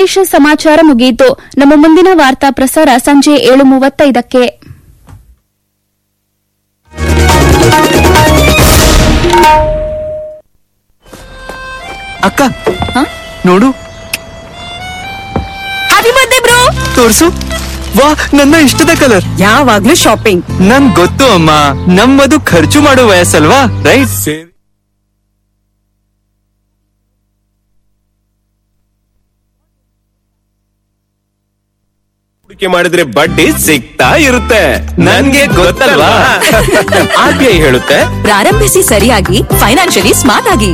ಪ್ರದೇಶ ಸಮಾಚಾರ ಮುಗಿಯಿತು ನಮ್ಮ ಮುಂದಿನ ವಾರ್ತಾ ಪ್ರಸಾರ ಸಂಜೆ ಏಳು ಮೂವತ್ತೈದಕ್ಕೆ ಅಕ್ಕ ನೋಡು ತೋರ್ಸು ವಾ ನನ್ನ ಇಷ್ಟದ ಕಲರ್ ಯಾವಾಗ್ಲೂ ಶಾಪಿಂಗ್ ನನ್ ಗೊತ್ತು ಅಮ್ಮ ನಮ್ಮದು ಖರ್ಚು ಮಾಡೋ ವಯಸ್ಸಲ್ವಾ ರೈಟ್ ಹೂಡಿಕೆ ಮಾಡಿದ್ರೆ ಬಡ್ಡಿ ಸಿಗ್ತಾ ಇರುತ್ತೆ ನನ್ಗೆ ಗೊತ್ತಲ್ವಾ ಆರ್ ಬಿ ಐ ಹೇಳುತ್ತೆ ಪ್ರಾರಂಭಿಸಿ ಸರಿಯಾಗಿ ಫೈನಾನ್ಷಿಯಲಿ ಸ್ಮಾರ್ಟ್ ಆಗಿ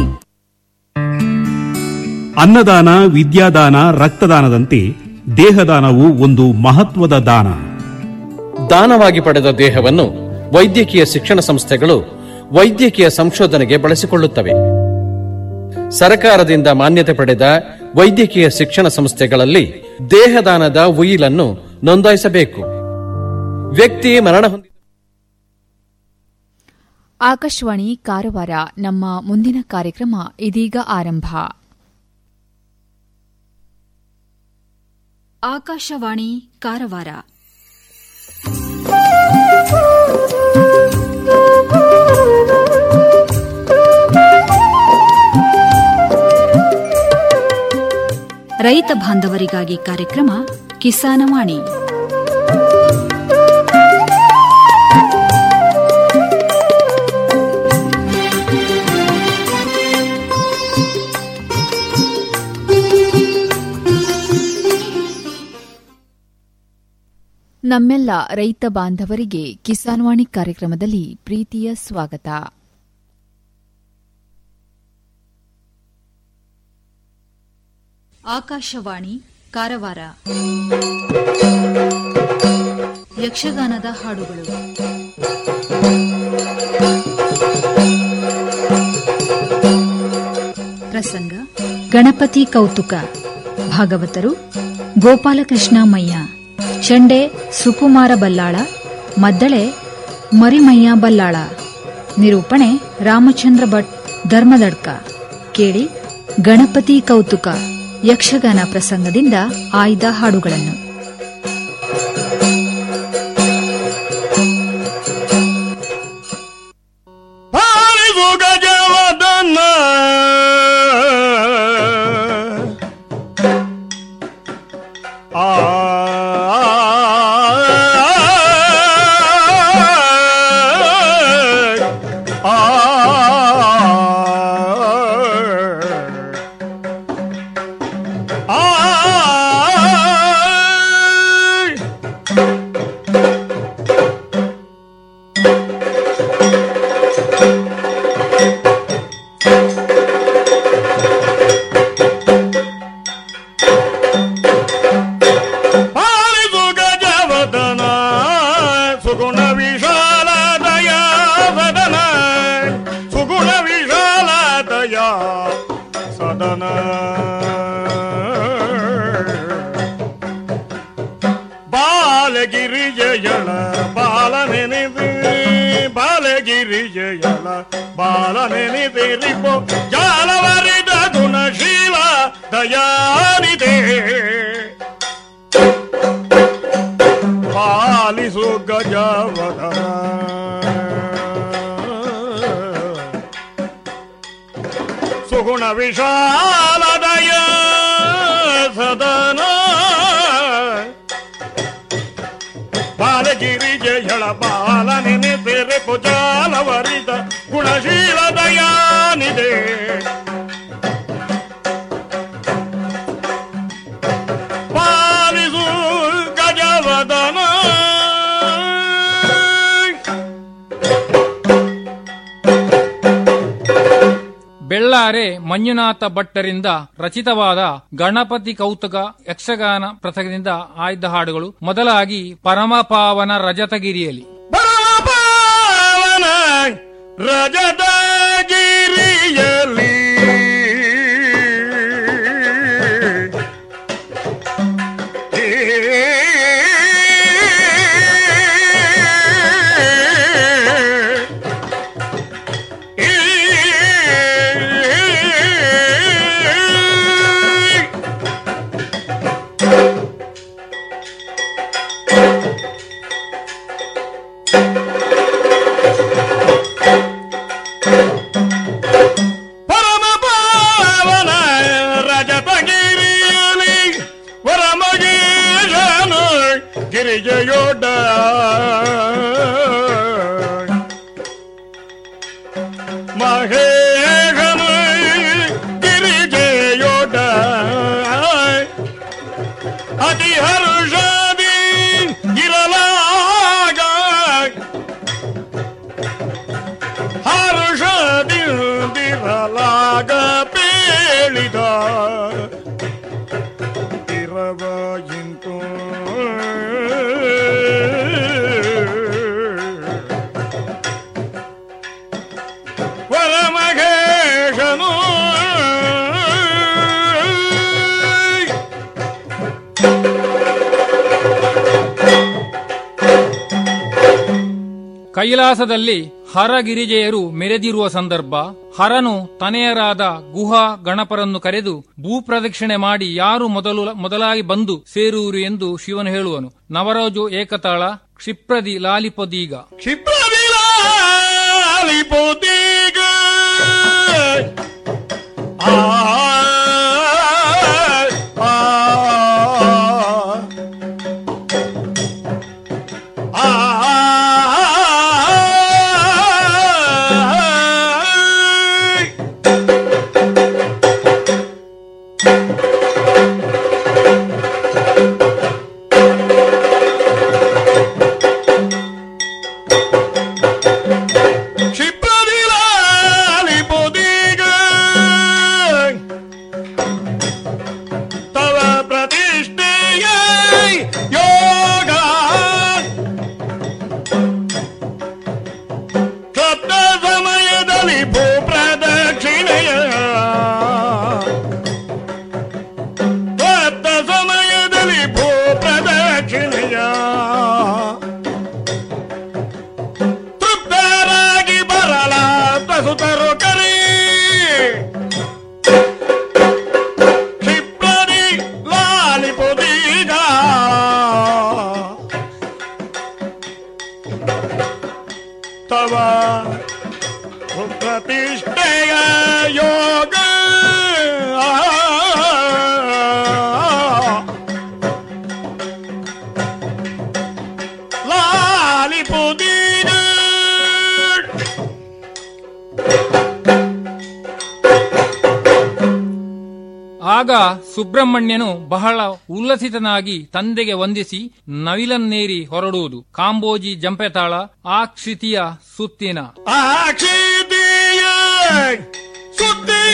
ಅನ್ನದಾನ ವಿದ್ಯಾದಾನ ರಕ್ತದಾನದಂತೆ ದೇಹದಾನವು ಒಂದು ಮಹತ್ವದ ದಾನ ದಾನವಾಗಿ ಪಡೆದ ದೇಹವನ್ನು ವೈದ್ಯಕೀಯ ಶಿಕ್ಷಣ ಸಂಸ್ಥೆಗಳು ವೈದ್ಯಕೀಯ ಸಂಶೋಧನೆಗೆ ಬಳಸಿಕೊಳ್ಳುತ್ತವೆ ಸರ್ಕಾರದಿಂದ ಮಾನ್ಯತೆ ಪಡೆದ ವೈದ್ಯಕೀಯ ಶಿಕ್ಷಣ ಸಂಸ್ಥೆಗಳಲ್ಲಿ ದೇಹದಾನದ ಉಯಿಲನ್ನು ನೋಂದಾಯಿಸಬೇಕು ವ್ಯಕ್ತಿ ಮರಣ ಹೊಂದಿದ ಆಕಾಶವಾಣಿ ಕಾರವಾರ ನಮ್ಮ ಮುಂದಿನ ಕಾರ್ಯಕ್ರಮ ಇದೀಗ ಆರಂಭ ಆಕಾಶವಾಣಿ ಕಾರವಾರ ರೈತ ಬಾಂಧವರಿಗಾಗಿ ಕಾರ್ಯಕ್ರಮ ಕಿಸಾನವಾಣಿ ನಮ್ಮೆಲ್ಲ ರೈತ ಬಾಂಧವರಿಗೆ ಕಿಸಾನ್ವಾಣಿ ಕಾರ್ಯಕ್ರಮದಲ್ಲಿ ಪ್ರೀತಿಯ ಸ್ವಾಗತ ಆಕಾಶವಾಣಿ ಕಾರವಾರ ಯಕ್ಷಗಾನದ ಹಾಡುಗಳು ಪ್ರಸಂಗ ಗಣಪತಿ ಕೌತುಕ ಭಾಗವತರು ಗೋಪಾಲಕೃಷ್ಣ ಮಯ್ಯ ಚಂಡೆ ಸುಕುಮಾರ ಬಲ್ಲಾಳ ಮದ್ದಳೆ ಮರಿಮಯ್ಯ ಬಲ್ಲಾಳ ನಿರೂಪಣೆ ರಾಮಚಂದ್ರ ಭಟ್ ಧರ್ಮದಡ್ಕ ಕೇಳಿ ಗಣಪತಿ ಕೌತುಕ ಯಕ್ಷಗಾನ ಪ್ರಸಂಗದಿಂದ ಆಯ್ದ ಹಾಡುಗಳನ್ನು ಪಾಲಿಸು ಗಜವದನ್ನ ಆ ಪಾಲಿಸು ಗಜವದನ ಸುಗುಣ ವಿಶಾಲ ದಯಾ ಸದನ ಸುಗುಣ ವಿಶಾಲ ದಯಾ ಸದನ ಬಾಲಗಿರಿಜಯಳ ಬಾಲ ನೆನೆದು ಬಾಲಗಿರಿಜಯಳ ಬಾಲ ನೆನೆದಿರಿಪೋ ಜಾಲವರಿದ ಗುಣಶೀಲ ದಯಾನಿದೆ ಪಾಲಿಸು ಗಜವದನ ಸುಗುಣ ವಿಶಾಲದಯ ಸದನ ಬಾಲಗಿರಿ ಜಯಳ ಬಾಲ ನೆನೆದರೆ ಪುಜಾಲವರಿದ ಗುಣಶೀಲ ದಯಾನಿದೆ ಪಾಲಿಸು ಗಜವದನ ಬೆಳ್ಳಾರೆ ಮಂಜುನಾಥ ಭಟ್ಟರಿಂದ ರಚಿತವಾದ ಗಣಪತಿ ಕೌತುಕ ಯಕ್ಷಗಾನ ಪ್ರಸಂಗದಿಂದ ಆಯ್ದ ಹಾಡುಗಳು ಮೊದಲಾಗಿ ಪರಮಪಾವನ ರಜತಗಿರಿಯಲ್ಲಿ ಪಾವನ ರಜದಗಿರಿಯಲಿ ಗಿರಿಜೆಯೊಡ ಮಹೇಶನು ಗಿರಿಜೆಯೊಡ ಅತಿ ಹರ್ಷದಿ ಇರಲಾಗ ಹರ್ಷದಿಂದಿರಲಾಗ ಪೇಳಿದ ಇರವ ಇಂತು ವರಮಘೇಶನು ಕೈಲಾಸದಲ್ಲಿ ಹರಗಿರಿಜೆಯರು ಮೆರೆದಿರುವ ಸಂದರ್ಭ ಹರನು ತನೆಯರಾದ ಗುಹಾ ಗಣಪರನ್ನು ಕರೆದು ಭೂಪ್ರದಕ್ಷಿಣೆ ಮಾಡಿ ಯಾರು ಮೊದಲು ಮೊದಲಾಗಿ ಬಂದು ಸೇರುವರು ಎಂದು ಶಿವನು ಹೇಳುವನು ನವರೋಜು ಏಕತಾಳ ಕ್ಷಿಪ್ರದಿ ಲಾಲಿಪದೀಗ ಕ್ಷಿಪ್ರವಿಲಾಲಿಪೋತೀಗ ಆ ಆ ಆ ಕ್ಷಿಪ್ರವಿಲಾಲಿಪೋತೀಗ ತವ ಪ್ರತಿಷ್ಠೆಯ ಯೋಗ ಸಪ್ತ ಸಮಯದಲ್ಲಿ ಭೂ ಪ್ರದಕ್ಷಿಣೆಯ ಸಪ್ತ ಸಮಯದಲ್ಲಿ ಭೂ ಪ್ರದಕ್ಷಿಣೆಯ ತೃಪ್ತರಾಗಿ ಬರಲ ಸುತರು ಕರಿ ಕ್ಷಿಪ್ರದಿ ಲಾಲಿಪುದೀಗ ತವ ಪ್ರತಿಷ್ಠೆಯ ಯೋಗ ಲಾಲಿಪುದೀಗ ಆಗ ಸುಬ್ರಹ್ಮಣ್ಯನು ಬಹಳ ಉಲ್ಲಸಿತನಾಗಿ ತಂದೆಗೆ ವಂದಿಸಿ ನವಿಲನ್ನೇರಿ ಹೊರಡುವುದು ಕಾಂಬೋಜಿ ಜಂಪೆತಾಳ ಆ ಕ್ಷಿತಿಯ ಸುತ್ತಿನ ಆಕ್ಷಿತಿಯ ಸುದ್ದಿ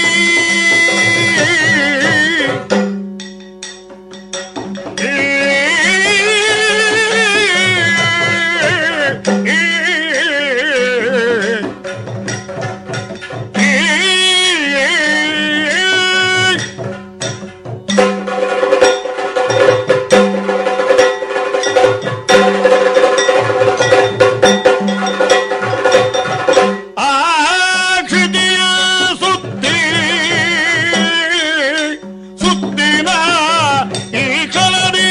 ಆಕ್ಷಿತಿಯ ಸುದ್ದಿ ಸುದ್ದಿನ ಈ ಕ್ಷಣದಿ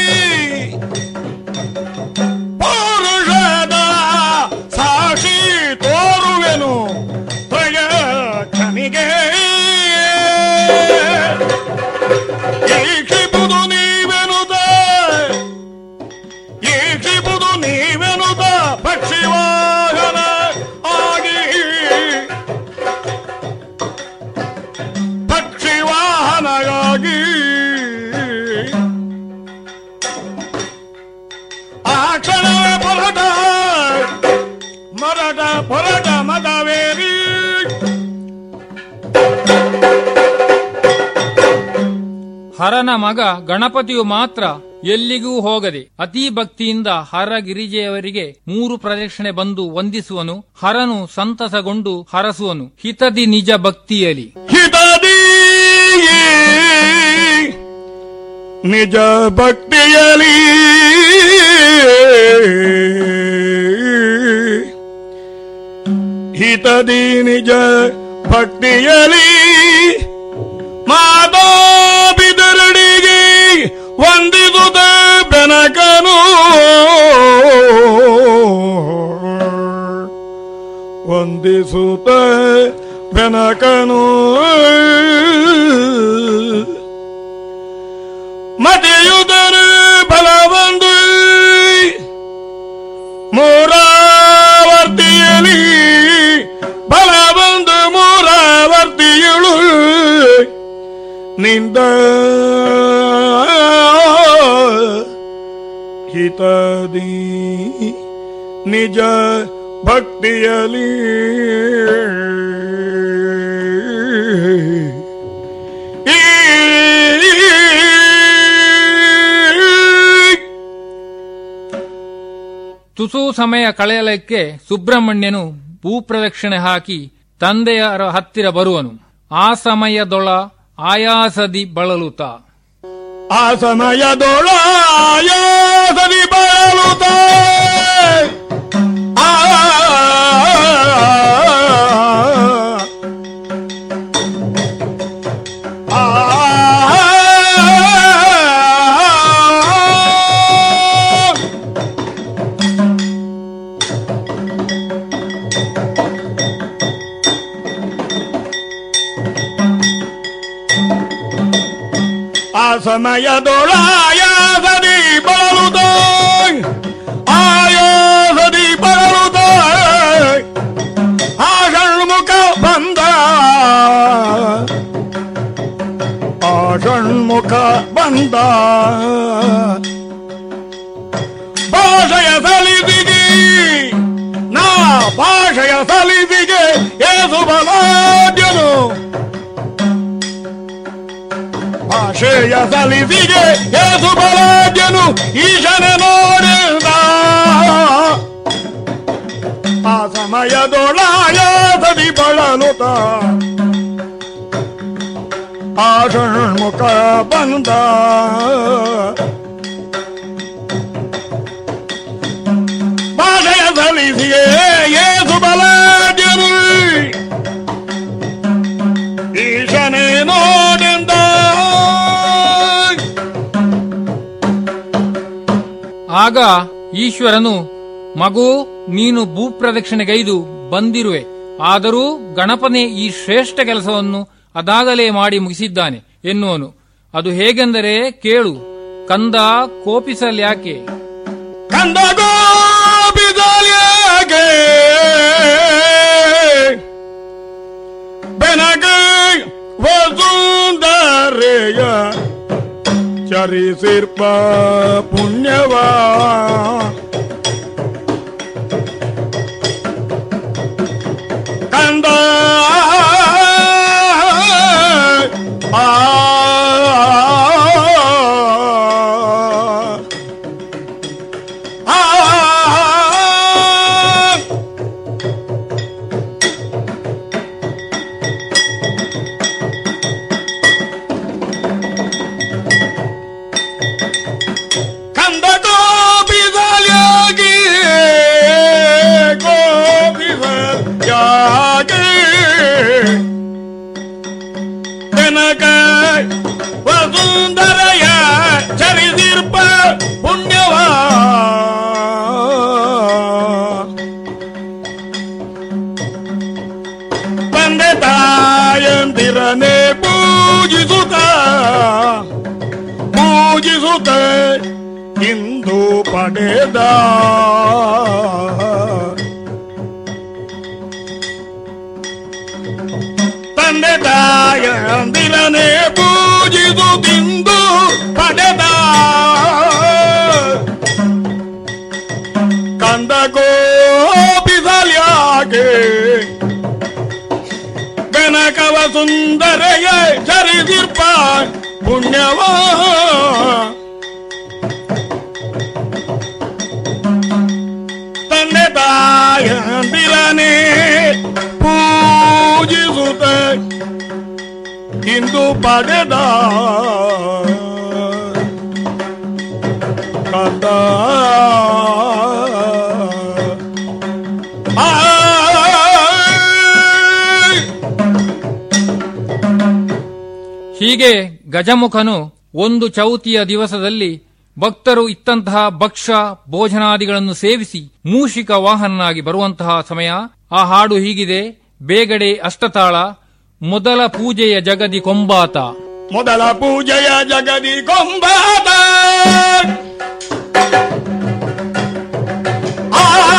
ಪೌರುಷದ ಸಾಕ್ಷಿ ತೋರುವೆನು ಪ್ರಯಕ್ಷನಿಗೆ ಈಕ್ಷಿಪುದು ನೀವೆನುದ ಈಕ್ಷಿಪುದು ನೀವೆನುದ ಪಕ್ಷಿವಾಹನ ಆಗಿ ಪಕ್ಷಿವಾಹನಗಾಗಿ ಆ ಕ್ಷಣವೇ ಪೊರಟ ಮರಟ ಪೊರಟ ಮದವೇರಿ ಹರನ ಮಗ ಗಣಪತಿಯು ಮಾತ್ರ ಎಲ್ಲಿಗೂ ಹೋಗದೆ ಅತಿ ಭಕ್ತಿಯಿಂದ ಹರಗಿರಿಜೆಯವರಿಗೆ ಮೂರು ಪ್ರದಕ್ಷಿಣೆ ಬಂದು ವಂದಿಸುವನು ಹರನು ಸಂತಸಗೊಂಡು ಹರಸುವನು ಹಿತದಿ ನಿಜ ಭಕ್ತಿಯಲಿ ಹಿತದಿ ನಿಜ ಭಕ್ತಿಯಲಿ ಹಿತದಿ ನಿಜ ಭಕ್ತಿಯಲಿ ಮಾತಾ ಬಿದರಡಿಗೆ ವಂದಿಸುತ್ತ ಬೆನಕನು ವಂದಿಸುತ್ತ ಬೆನಕನು ಮತೆಯುದರು ಬಲವಂದು ಮೂರಾವರ್ತಿಯಲಿ ಬಲ ಬಂದು ಮೂರಾವರ್ತಿಯಳು ನಿಂದ ಹಿತದಿ ನಿಜ ಭಕ್ತಿಯಲಿ ತುಸು ಸಮಯ ಕಳೆಯಲಿಕ್ಕೆ ಸುಬ್ರಹ್ಮಣ್ಯನು ಭೂಪ್ರದಕ್ಷಿಣೆ ಹಾಕಿ ತಂದೆಯರ ಹತ್ತಿರ ಬರುವನು ಆ ಸಮಯದೊಳ ಆಯಾಸದಿ ಬಳಲುತ್ತ ಆ ಸಮಯದೊಳಾಯಾಸದಿ ಬಳಲುತ್ತ ಆ ಆ ಸಮಯದೊಳಾಯಾಸದಿ ಬಳಲುತ್ತ ಆಯಾಸದಿ ಬಳಲುತ್ತ ಆ ಷಣ್ಮುಖ ಬಂದ ಆ ಷಣ್ಮುಖ ಬಂದ ಭಾಷೆಯ ಸಲಿದಿಗೆ ನಾ ಭಾಷೆಯ ಸಲಿದಿಗೆ ಏಸು ಬಲಾದ್ಯನು ಭಾಷೆಯ ಸಲಿಸಿಗೆ ಏಸು ಬಲಾದ್ಯನು ಈಶನ ನೋಡಿದ ಆ ಸಮಯದೊಳಾಯಾಸದಿ ಬಳಲುತ್ತ ಆ ಷಣ್ಮುಖ ಬಂದ ಭಾಷೆಯ ಸಲಿಸಿಗೆ ಏಸು ಬಲಾದ್ಯನು ಈಶನೇ ನೋಡಿದ ಆಗ ಈಶ್ವರನು ಮಗು ನೀನು ಭೂಪ್ರದಕ್ಷಿಣೆಗೈದು ಬಂದಿರುವೆ ಆದರೂ ಗಣಪನೇ ಈ ಶ್ರೇಷ್ಠ ಕೆಲಸವನ್ನು ಅದಾಗಲೇ ಮಾಡಿ ಮುಗಿಸಿದ್ದಾನೆ ಎನ್ನುವನು ಅದು ಹೇಗೆಂದರೆ ಕೇಳು ಕಂದ ಕೋಪಿಸಲ್ಯಾಕೆ ಕಂದ ಗೋಪಿದಲ್ಯಾಗೆ ಬೆನಗ ವಸುಂದರೆಯ ಚರಿಸಿರ್ಪ ಪುಣ್ಯವ ಕಂದ ಆ ಆ ಕಂದ ಗೋಪಿಸಲ್ಯಾಗಿ ಗೋಪಿಸಲ್ಯಾಗಿ ಜನಕ ವಸುಂದರಯ ಚರಿಸಿರ್ಪ ಪುಣ್ಯವ ತಂದೆ ತಾಯಂದಿರನೆ ಪೂಜಿಸುತ್ತ ಪೂಜಿಸುತ್ತ ಇಂದು ಪಡೆದ ತಂದೆ ತಾಯಂದಿರನೆ ಪೂಜಿಸುತ್ತಿಂದು ಪಡೆದ ಕಂದ ಗೋಪಿಸಲ್ಯಾಗೆ ಕನಕವ ಸುಂದರೆಯ ಚರಿಸಿರ್ಪ ಪುಣ್ಯವ ತಂದೆ ತಾಯಂದಿರನೆ ಪೂಜಿಸುತ್ತ ಇಂದು ಪಡೆದ ಕಂದ ಹೀಗೆ ಗಜಮುಖನು ಒಂದು ಚೌತಿಯ ದಿವಸದಲ್ಲಿ ಭಕ್ತರು ಇತ್ತಂತಹ ಭಕ್ಷ್ಯ ಭೋಜನಾದಿಗಳನ್ನು ಸೇವಿಸಿ ಮೂಷಿಕ ವಾಹನನಾಗಿ ಬರುವಂತಹ ಸಮಯ ಆ ಹಾಡು ಹೀಗಿದೆ ಬೇಗಡೆ ಅಷ್ಟತಾಳ ಮೊದಲ ಪೂಜೆಯ ಜಗದಿ ಕೊಂಬಾತ ಮೊದಲ ಪೂಜೆಯ ಜಗದಿ ಕೊಂಬಾದ ಆ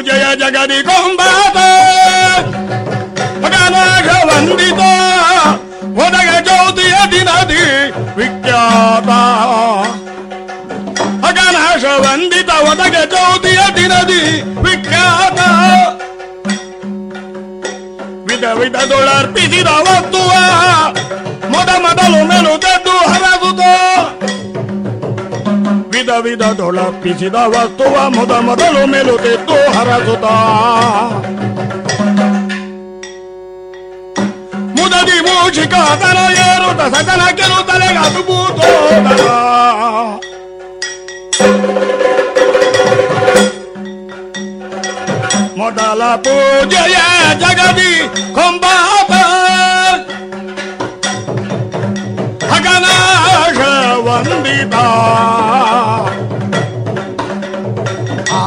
ಪೂಜೆಯ ಜಗದಿ ಕೊಂಬಾತ ಗಣಾಶ ವಂದಿತ ಒದಗ ಜ್ಯೋತಿಯ ದಿನದಿ ವಿಖ್ಯಾತ ಗಣಾಶ ವಂದಿತ ಒದಗ ಜ್ಯೋತಿಯ ದಿನದಿ ವಿಖ್ಯಾತ ವಿಧ ವಿಧದೊಳರ್ಪಿಸಿದ ವಸ್ತುವ ಮೊದ ಮೊದಲು ಮೆಲುದದ್ದು ಹರದುದ ವಿಧ ವಿಧದೊಳರ್ಪಿಸಿದ ವಸ್ತುವ ಮೊದ ಮೊದಲು ಮೆಲುದೆದ್ದು ಹರದುದ ಮುದದಿ ಮೂಷಿಕ ತನ ಏರುತ ಸಕಲ ಕೆಲು ತಲೆಗೆ ಅದ್ಭುತೋದರ ಮೊದಲ ಪೂಜೆಯ ಜಗದಿ ಕೊಂಬಾತ ಅಗನಾಶ ವಂದಿತ ಆ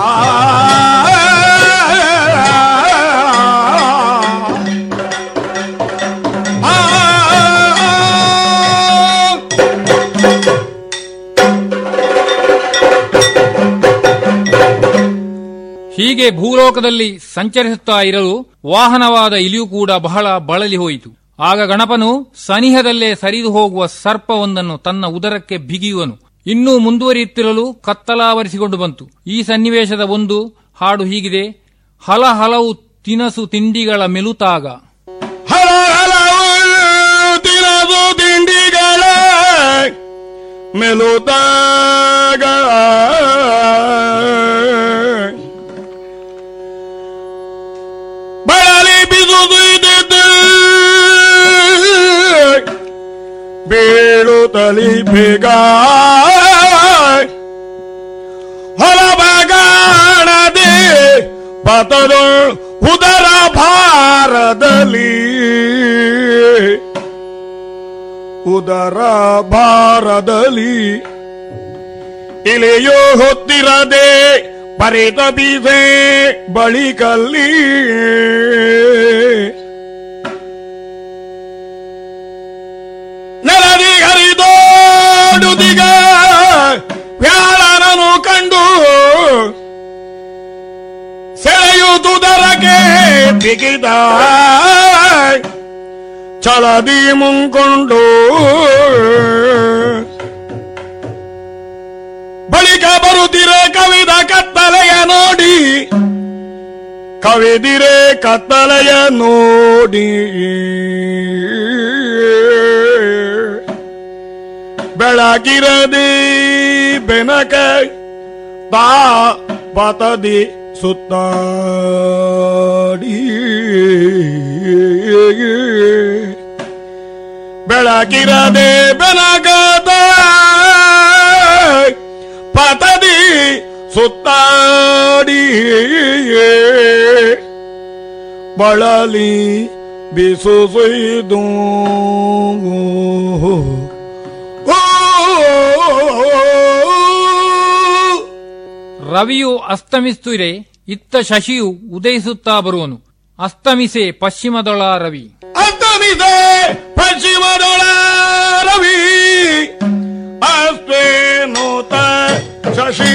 ಹೀಗೆ ಭೂಲೋಕದಲ್ಲಿ ಸಂಚರಿಸುತ್ತಾ ಇರಲು ವಾಹನವಾದ ಇಲಿಯು ಕೂಡ ಬಹಳ ಬಳಲಿ ಹೋಯಿತು ಆಗ ಗಣಪನು ಸನಿಹದಲ್ಲೇ ಸರಿದು ಹೋಗುವ ಸರ್ಪವೊಂದನ್ನು ತನ್ನ ಉದರಕ್ಕೆ ಬಿಗಿಯುವನು ಇನ್ನೂ ಮುಂದುವರಿಯುತ್ತಿರಲು ಕತ್ತಲಾವರಿಸಿಕೊಂಡು ಬಂತು ಈ ಸನ್ನಿವೇಶದ ಒಂದು ಹಾಡು ಹೀಗಿದೆ ಹಲ ಹಲವು ತಿನಸು ತಿಂಡಿಗಳ ಮೆಲುತಾಗ ಹಲ ಹಲವು ತಿನಸು ತಿಂಡಿಗಳ ಮೆಲುತಾಗ ಬಳಲಿ ಬಿಸುದಿದ್ದು ಬೀಳುತ್ತಲಿ ಬೇಗ ಹೊಲಬಗಾಣದೆ ಪತರು ಉದರ ಭಾರದಲ್ಲಿ ಉದರ ಭಾರದಲ್ಲಿ ಇಲೆಯೋ ಹೊತ್ತಿರದೆ ಪರಿತ ಬೀಸೆ ಬಳಿಕಲ್ಲಿ ನೆಲದಿ ಹರಿದೋಡುದಿಗ ವ್ಯಾಳನನು ಕಂಡು ಸೆಳೆಯುವುದರಕ್ಕೆ ಬಿಗಿದ ಚಲದಿ ಮುಂಕೊಂಡು ಬಳಿಕ ಬರುತ್ತಿರೆ ಕವಿದ ಕತ್ತಲೆಯ ನೋಡಿ ಕವಿದಿರೆ ಕತ್ತಲೆಯ ನೋಡಿ ಬೆಳಗಿರದೆ ಬೆನಕ ತಾ ಪತದಿ ಸುತ್ತಾಡಿ ಬೆಳಗಿರದೆ ಬೆನಗದ ಪತದಿ ಸುತ್ತಾಡಿ ಬಳಲಿ ಬಿಸು ಸುಯ್ದು ರವಿಯು ಅಸ್ತಮಿಸುತ್ತಿರೆ ಇತ್ತ ಶಶಿಯು ಉದಯಿಸುತ್ತಾ ಬರುವನು ಅಸ್ತಮಿಸೆ ಪಶ್ಚಿಮದೊಳ ರವಿ ಅಸ್ತಮಿದೆ ಪಶ್ಚಿಮದೊಳ ರವಿ ಅಸ್ತೇನೋತ ಶಶಿ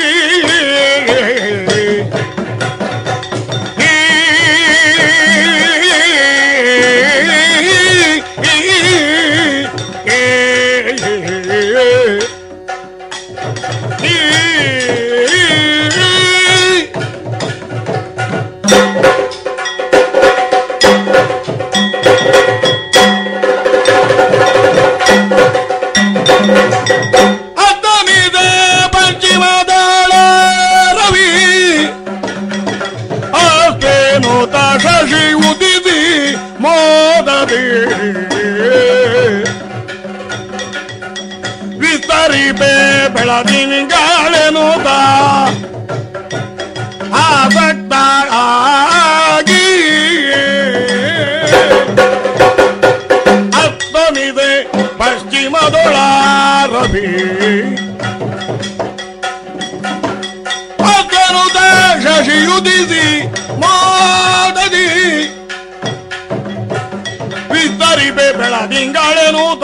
ಅಸ್ತಮಿದೆ ಪಶ್ಚಿಮದೊಳ ರವಿ ಅಸ್ತೇನೋತ ಶಶಿ ಉದಿಸಿ ಮೋದದಿ ವಿಸ್ತರಿಪೆ ಬೆಳದಿಂಗಾಳೆನೋತ ಆಸಕ್ತ ಆಗಿ ಅಸ್ತಮಿದೆ ಪಶ್ಚಿಮದೊಳ ರವಿ ಅಕ್ಕನುತ ಶಶಿಯುದಿಸಿ ಮಾದದಿ ವಿಸ್ತರಿಪೆ ಬೆಳದಿಂಗಾಳೆನೂತ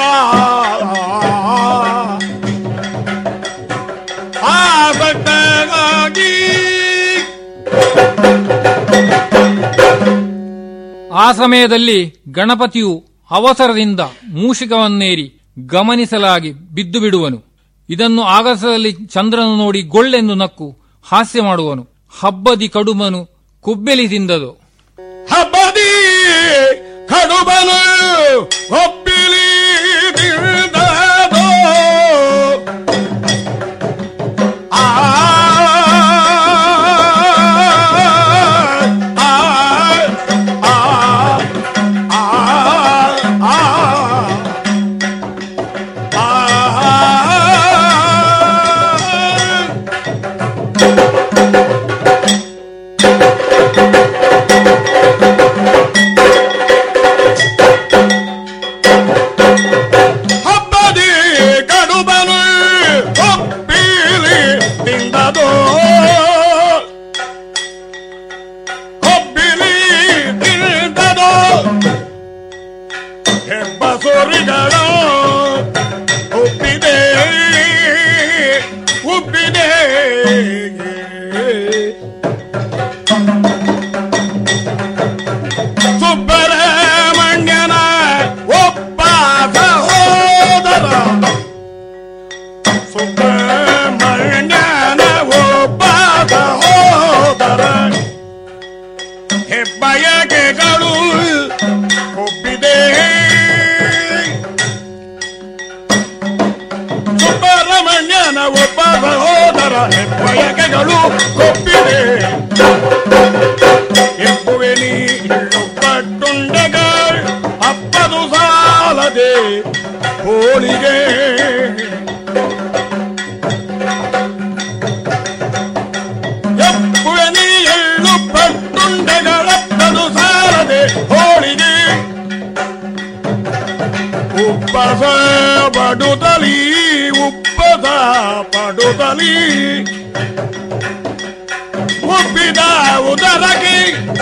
ಆಸಕ್ತಗಾಗಿ ಆ ಸಮಯದಲ್ಲಿ ಗಣಪತಿಯು ಅವಸರದಿಂದ ಮೂಷಿಕವನ್ನೇರಿ ಗಮನಿಸಲಾಗಿ ಬಿದ್ದು ಬಿಡುವನು ಇದನ್ನು ಆಗಸದಲ್ಲಿ ಚಂದ್ರನು ನೋಡಿ ಗೊಳ್ಳೆಂದು ನಕ್ಕು ಹಾಸ್ಯ ಮಾಡುವನು ಹಬ್ಬದಿ ಕಡುಮನು ಕುಬ್ಬೆಲಿ ತಿಂದದು ಹಬ್ಬದಿ ಕಡುಬನು ಒಪ್ಪಿಲಿ ತಿಂದದೋ. ಆ, ಆ, ಆ, ಆ, ಆ, ಆ. ಹಬ್ಬದಿ ಕಡುಬನು ಕೊಪ್ಪಿಲಿ ತಿಂದದೋ ಕೊಬ್ಬಿಲಿ ತಿಂದದೋ ಹೆಬ್ಬ ಸೋರಿಗಳು ಉಪ್ಪಿದೆ ಉಪ್ಪಿದೆ ಸುಬ್ಬರಮಣ್ಯನ ಒಬ್ಬ ಸಹೋದರ ಸುಬ್ರಹ್ಮಣ್ಯನ ಒಬ್ಬ ಸಹೋದರ ಹೆಬ್ಬಯಕೆಗಳು ಒಪ್ಪಿದೆ ಸುಬ್ರಹ್ಮಣ್ಯನ ಒಬ್ಬ ಸಹೋದರ ಹೆಬ್ಬಯಕೆಗಳು ಒಪ್ಪಿದೆ ಎಪ್ಪುವೆ ನೀರು ಪಟ್ಟುಂಡೆಗಳು ಅಪ್ಪದು ಸಾಲದೆ ಹೋಳಿಗೆ ಎಪ್ಪುವೆ ನೀ ಎಳ್ಳು ಪಟ್ಟುಂಡೆಗಳಪ್ಪದು ಸಾಲದೆ ಹೋಳಿಗೆ ಉಪ್ಪಸ ಪಡುತ್ತಲೀ ಉಪ್ಪಸ ಪಡುತ್ತಲೀ ಉಪ್ಪಿದ ಉದರಕ್ಕೆ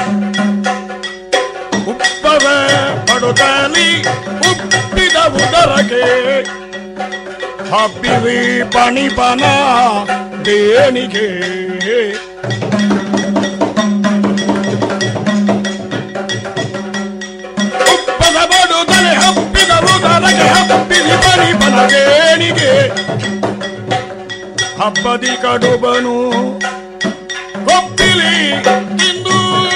ಉಪ್ಪದ ಪಡುತ್ತಲಿ ಉಪ್ಪಿದ ಉದರಕ್ಕೆ ಹಬ್ಬಿವಿ ಪಣಿಪನ ದೇಣಿಗೆ ಉಪ್ಪದ ಪಡುತ್ತಲೆ ಹಬ್ಬಿದ ಉದರಕ್ಕೆ ಹಬ್ಬಿವಿ ಪಣಿಪನ ದೇಣಿಗೆ ಹಬ್ಬದಿ ಕಡುಬನು ಕೊಪ್ಪಿಲಿ ಇಂದು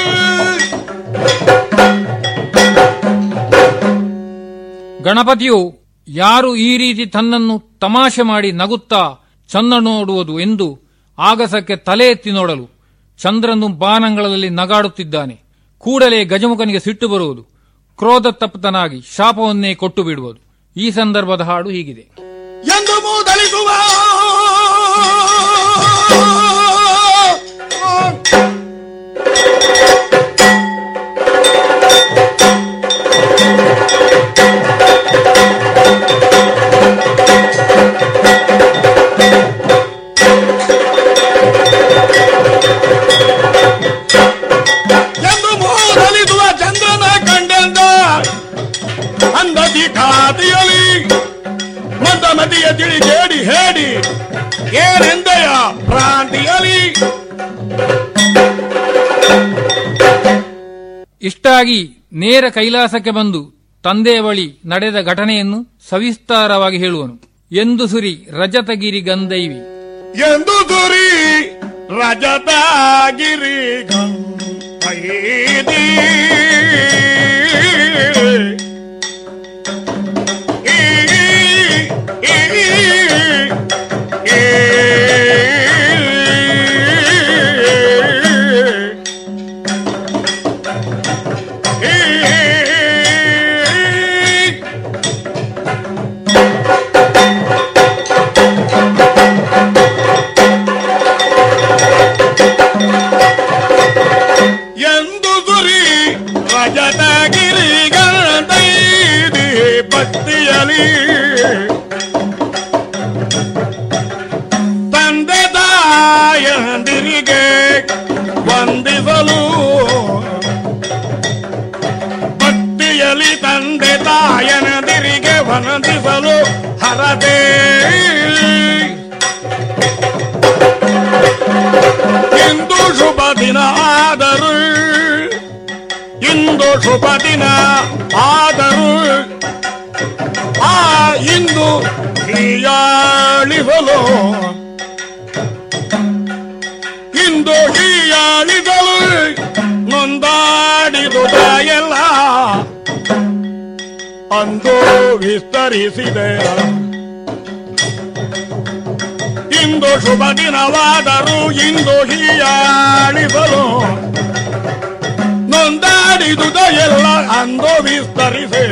ಗಣಪತಿಯು ಯಾರು ಈ ರೀತಿ ತನ್ನನ್ನು ತಮಾಷೆ ಮಾಡಿ ನಗುತ್ತಾ ಚಂದ್ರ ನೋಡುವುದು ಎಂದು ಆಗಸಕ್ಕೆ ತಲೆ ಎತ್ತಿ ನೋಡಲು ಚಂದ್ರನು ಬಾನಂಗಳದಲ್ಲಿ ನಗಾಡುತ್ತಿದ್ದಾನೆ ಕೂಡಲೇ ಗಜಮುಖನಿಗೆ ಸಿಟ್ಟು ಬರುವುದು ಕ್ರೋಧ ತಪ್ತನಾಗಿ ಶಾಪವನ್ನೇ ಕೊಟ್ಟು ಬಿಡುವುದು ಈ ಸಂದರ್ಭದ ಹಾಡು ಹೀಗಿದೆ ಎಂದು ಮೂದಲಿಸುವ ಎಂದು ಮೂದಲಿಸುವ ಚಂದ್ರನ ಕಂಡೆಂದ ಅಂದದಿ ಖಾತಿಯಲಿ ಮಂದಮತಿಯ ತಿಳಿ ಕೇಡಿ ಹೇಡಿ ಏನೆಂದೆಯ ಭ್ರಾಂತಿಯಲಿ ಇಷ್ಟಾಗಿ ನೇರ ಕೈಲಾಸಕ್ಕೆ ಬಂದು ತಂದೆಯ ಬಳಿ ನಡೆದ ಘಟನೆಯನ್ನು ಸವಿಸ್ತಾರವಾಗಿ ಹೇಳುವನು ಎಂದು ಸುರಿ ರಜತಗಿರಿ ಗಂಧೈವಿ ಎಂದು ದುರಿ ರಜತಗಿರಿ ಗಂಗೈದಿ ಈ, ಈ, ಈ, ಈ, ಎಂದು ದುರಿ ರಜತಗಿರಿಗೈದಿ ಭಕ್ತಿಯಲಿ ತಂದೆ ತಾಯಂದಿರಿಗೆ ವಂದಿಸಲು ಭಕ್ತಿಯಲಿ ತಂದೆ ತಾಯನದಿರಿಗೆ ವಂದಿಸಲು ಹರದೆ ಇಂದು ಶುಭ ದಿನ ಆದರೂ ಇಂದು ಇಂದು ಶುಭ ದಿನ ಆದರೂ ಆ ಇಂದು ಹೀಯಾಳಿಸಲು ಇಂದು ಹೀಯಾಳಿಸಲು ನೊಂದಾಡಿದುದ ಎಲ್ಲ ಅಂದು ವಿಸ್ತರಿಸಿದೆ ಇಂದು ಶುಭ ದಿನವಾದರೂ ಇಂದು ಹೀಯಾಳಿಸಲು ನೊಂದಾಡಿದುದ ಎಲ್ಲ ಅಂದು ವಿಸ್ತರಿಸೆ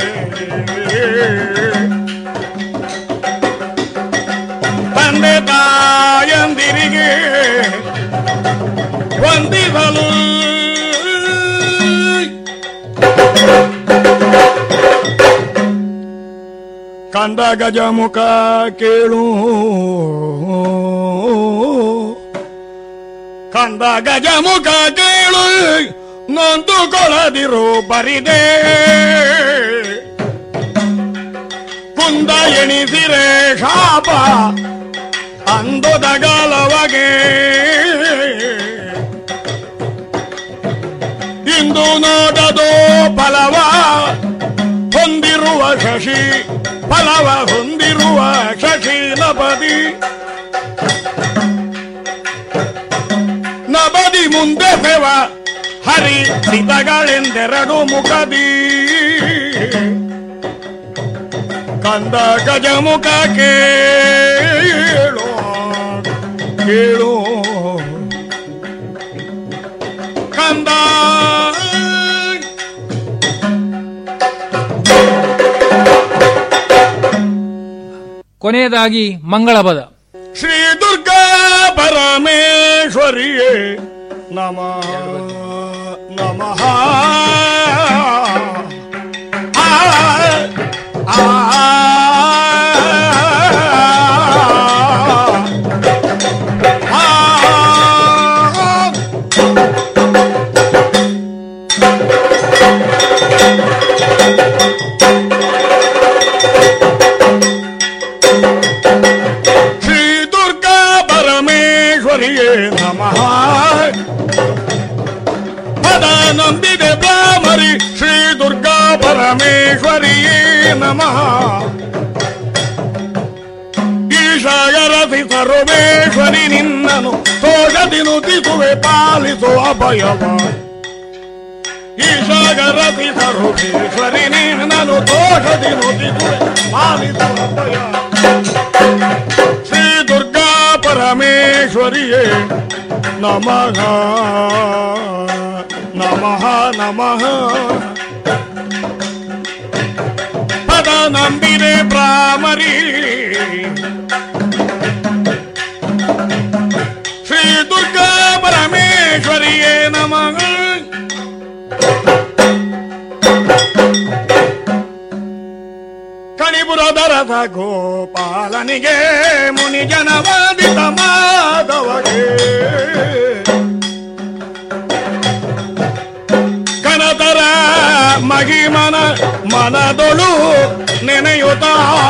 ತಂದೆ ತಾಯಂದಿರಿಗೆ ವಂದಿಸಲು ಕಂದ ಗಜಮುಖ ಕೇಳು ಕಂದ ಗಜಮುಖ ಕೇಳು ನೊಂದು ಕೊಳದಿರು ಬರಿದೆ ಕುಂದ ಎಣಿಸಿರೆ ಶಾಪ ಅಂದುದಗಲವಗೆ ಇಂದು ನೋಡದು ಫಲವ ಹೊಂದಿರುವ ಶಶಿ ಫಲವ ಹೊಂದಿರುವ ಶಶಿ ನಬದಿ ನಬದಿ ಮುಂದೆ ಸೇವ ಹರಿ ಸಿತಗಳೆಂದೆರಡು ಮುಖದಿ ಕಂದ ಗಜಮುಖ ಕೇಳು ಕೇಳು ಕಂದ ಕೊನೆಯದಾಗಿ ಮಂಗಳ ಪದ ಶ್ರೀ ದುರ್ಗಾ ಪರಮೇಶ್ವರಿಯೇ ನಮಃ ನಮಃ ಆ, ಆ, ಆ, ಶ್ರೀ ದುರ್ಗಾ ಪರಮೇಶ್ವರಿಯೇ ನಮಃ ಪದ ನಂಬಿದೆ ಬ್ರಾಹ್ಮರಿ ಶ್ರೀ ದುರ್ಗಾ ಪರಮೇಶ್ವರಿಯೇ ನಮಃ ಈಶಾಯರಸಿ ಸರ್ವೇಶ್ವರಿ ನಿನ್ನನು ತೋಷದಿ ನುತಿಸುವೆ ಪಾಲಿಸು ಅಭಯವ ಈಶಾಗರಸಿ ಸರ್ವೇಶ್ವರಿ ನಿನ್ನನು ತೋಷದಿ ನುತಿಸುವೆ ಪಾಲಿಸು ಅಭಯ ಶ್ರೀ ದುರ್ಗಾ ಪರಮೇಶ್ವರಿಯೇ ನಮಃ ನಮಃ ನಮಃ ಪದ ನಂಬಿದೆ ಬ್ರಾಹ್ಮರಿ ಶ್ರೀ ದುರ್ಗಾ ಪರಮೇಶ್ವರಿಯೇ ನಮಃ ಕಣಿಪುರದ ರಥ ಗೋಪಾಲನಿಗೆ ಮುನಿ ಜನವಾದಿತ ಮಾಧವಗೆ ಕನತರ ಮಹಿಮನ ಮನದೊಳು ನೆನೆಯುತ್ತ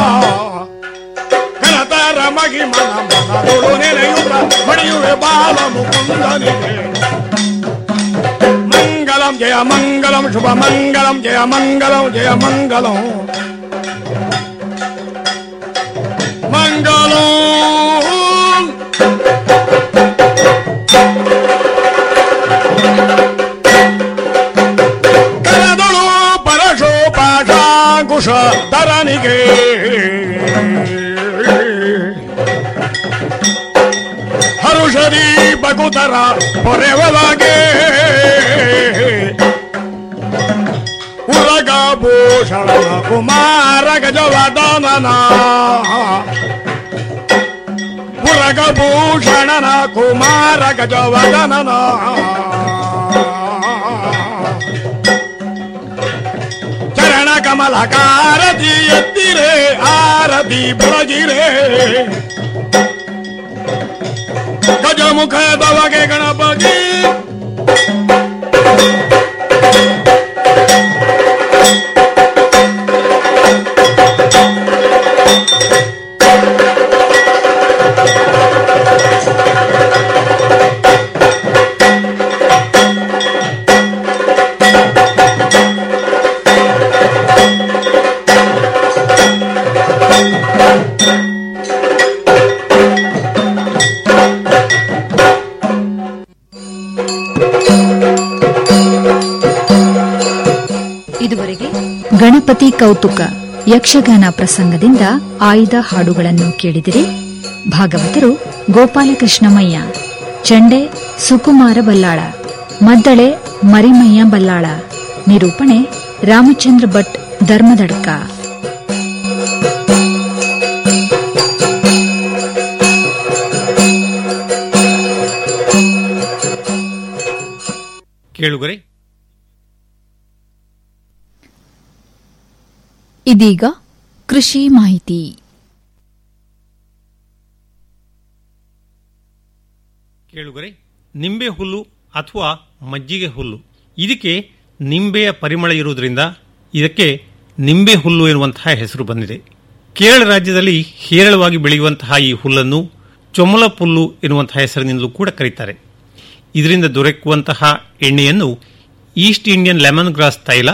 ಕನತರ ಮಹಿಮನ ಮನದೊಳು ನೆನೆಯುತ್ತ ಮಡಿಯುವೆ ಬಾಲ ಮುಕುಂದನಿಗೆ ಮಂಗಲಂ ಜಯ ಮಂಗಲಂ ಶುಭ ಮಂಗಲಂ ಜಯ ಮಂಗಲಂ ಜಯ ಮಂಗಲಂ ಮಂಗಲಂ ಕರದಳು ಪರಶೋಪಾಶಾಂಕುಶ ತರನಿಗೆ ಹರುಷದಿ ಬಗುತರ ಪೊರೆವಲಾಗೆ ಉರಗ ಭೂಷಣ ಕುಮಾರ ಗಜವದನನ ಉರಗ ಭೂಷಣನ ಕುಮಾರ ಗಜವದನನ ಚರಣ ಕಮಲ ಕಾರತಿ ಎತ್ತಿರೆ ಆರತಿ ಬೆಳಗಿರೆ ಗಜಮುಖದವಗೆ ಗಣಪತಿ ಗಣಪತಿ ಕೌತುಕ ಯಕ್ಷಗಾನ ಪ್ರಸಂಗದಿಂದ ಆಯ್ದ ಹಾಡುಗಳನ್ನು ಕೇಳಿದಿರಿ ಭಾಗವತರು ಗೋಪಾಲಕೃಷ್ಣಮಯ್ಯ ಚಂಡೆ ಸುಕುಮಾರ ಬಲ್ಲಾಳ ಮದ್ದಳೆ ಮರಿಮಯ್ಯ ಬಲ್ಲಾಳ ನಿರೂಪಣೆ ರಾಮಚಂದ್ರ ಭಟ್ ಧರ್ಮದಡ್ಕ ಕೇಳುಗರೆ ಇದೀಗ ಕೃಷಿ ಮಾಹಿತಿ ಕೇಳುಗರೆ ನಿಂಬೆ ಹುಲ್ಲು ಅಥವಾ ಮಜ್ಜಿಗೆ ಹುಲ್ಲು ಇದಕ್ಕೆ ನಿಂಬೆಯ ಪರಿಮಳ ಇರುವುದರಿಂದ ಇದಕ್ಕೆ ನಿಂಬೆ ಹುಲ್ಲು ಎನ್ನುವಂತಹ ಹೆಸರು ಬಂದಿದೆ ಕೇರಳ ರಾಜ್ಯದಲ್ಲಿ ಹೇರಳವಾಗಿ ಬೆಳೆಯುವಂತಹ ಈ ಹುಲ್ಲನ್ನು ಚೊಮಲ ಪುಲ್ಲು ಎನ್ನುವಂತಹ ಹೆಸರಿನಿಂದಲೂ ಕೂಡ ಕರೀತಾರೆ ಇದರಿಂದ ದೊರಕುವಂತಹ ಎಣ್ಣೆಯನ್ನು ಈಸ್ಟ್ ಇಂಡಿಯನ್ ಲೆಮನ್ ಗ್ರಾಸ್ ತೈಲ